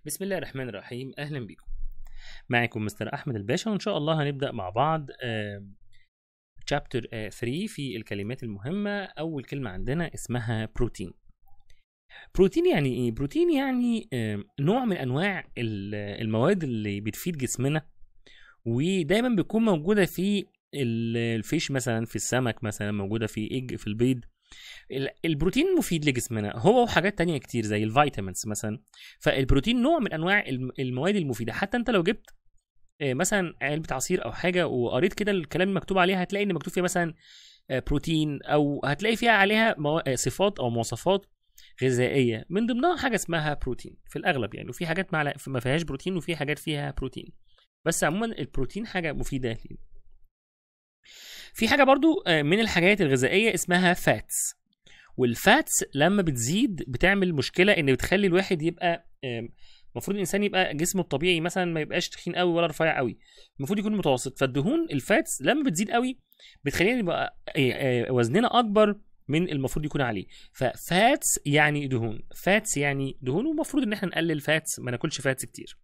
بسم الله الرحمن الرحيم اهلا بكم معكم مستر احمد الباشا وان شاء الله هنبدا مع بعض تشابتر 3 في الكلمات المهمه اول كلمه عندنا اسمها بروتين بروتين يعني ايه بروتين يعني آم، نوع من انواع ال- المواد اللي بتفيد جسمنا ودايما بتكون موجوده في ال- الفيش مثلا في السمك مثلا موجوده في ايج في البيض ال- البروتين مفيد لجسمنا هو وحاجات تانية كتير زي الفيتامينز مثلا فالبروتين نوع من انواع الم- المواد المفيده حتى انت لو جبت آه، مثلا علبه عصير او حاجه وقريت كده الكلام المكتوب عليها هتلاقي ان مكتوب فيها مثلا آه، بروتين او هتلاقي فيها عليها مو... آه، صفات او مواصفات غذائيه من ضمنها حاجه اسمها بروتين في الاغلب يعني وفي حاجات مع... ما فيهاش بروتين وفي حاجات فيها بروتين بس عموما البروتين حاجه مفيده لينا في حاجه برضو آه، من الحاجات الغذائيه اسمها فاتس والفاتس لما بتزيد بتعمل مشكله ان بتخلي الواحد يبقى آم، المفروض الانسان يبقى جسمه الطبيعي مثلا ما يبقاش تخين قوي ولا رفيع قوي المفروض يكون متوسط فالدهون الفاتس لما بتزيد قوي بتخلينا يبقى آه، آه، وزننا اكبر من المفروض يكون عليه ففاتس يعني دهون فاتس يعني دهون ومفروض ان احنا نقلل فاتس ما ناكلش فاتس كتير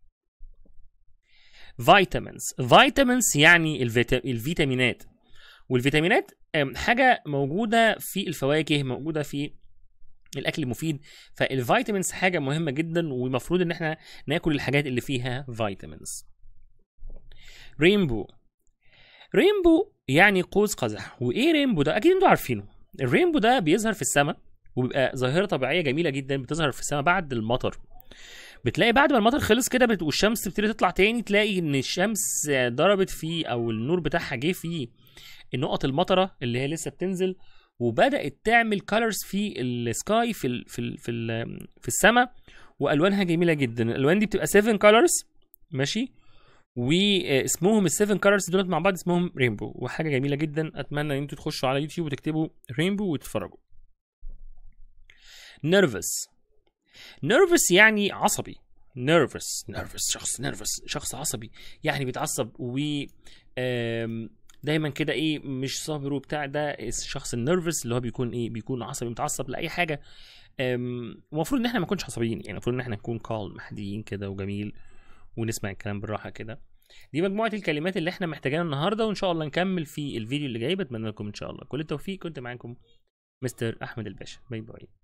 فيتامينز فيتامينز يعني الفيتا... الفيتامينات والفيتامينات أم، حاجه موجوده في الفواكه موجوده في الاكل المفيد فالفيتامينز حاجه مهمه جدا والمفروض ان احنا ناكل الحاجات اللي فيها فيتامينز رينبو رينبو يعني قوس قزح وايه رينبو ده اكيد انتوا عارفينه الرينبو ده بيظهر في السماء وبيبقى ظاهره طبيعيه جميله جدا بتظهر في السماء بعد المطر بتلاقي بعد ما المطر خلص كده بت- والشمس تبتدي تطلع تاني تلاقي ان الشمس ضربت فيه او النور بتاعها جه في النقط المطره اللي هي لسه بتنزل وبدات تعمل كالرز في السكاي في ال في ال في ال في السماء والوانها جميله جدا الالوان دي بتبقى 7 كالرز ماشي واسمهم السيفن كالرز دولت مع بعض اسمهم رينبو وحاجه جميله جدا اتمنى ان انتوا تخشوا على يوتيوب وتكتبوا رينبو وتتفرجوا نيرفس نيرفس يعني عصبي نيرفس نيرفس شخص نيرفس شخص عصبي يعني بيتعصب و آم، دايما كده ايه مش صابر وبتاع ده الشخص النيرفس اللي هو بيكون ايه بيكون عصبي متعصب لاي حاجه أم، المفروض ان احنا ما نكونش عصبيين يعني المفروض ان احنا نكون كالم هاديين كده وجميل ونسمع الكلام بالراحه كده دي مجموعه الكلمات اللي احنا محتاجينها النهارده وان شاء الله نكمل في الفيديو اللي جاي بتمنى لكم ان شاء الله كل التوفيق كنت معاكم مستر احمد الباشا باي باي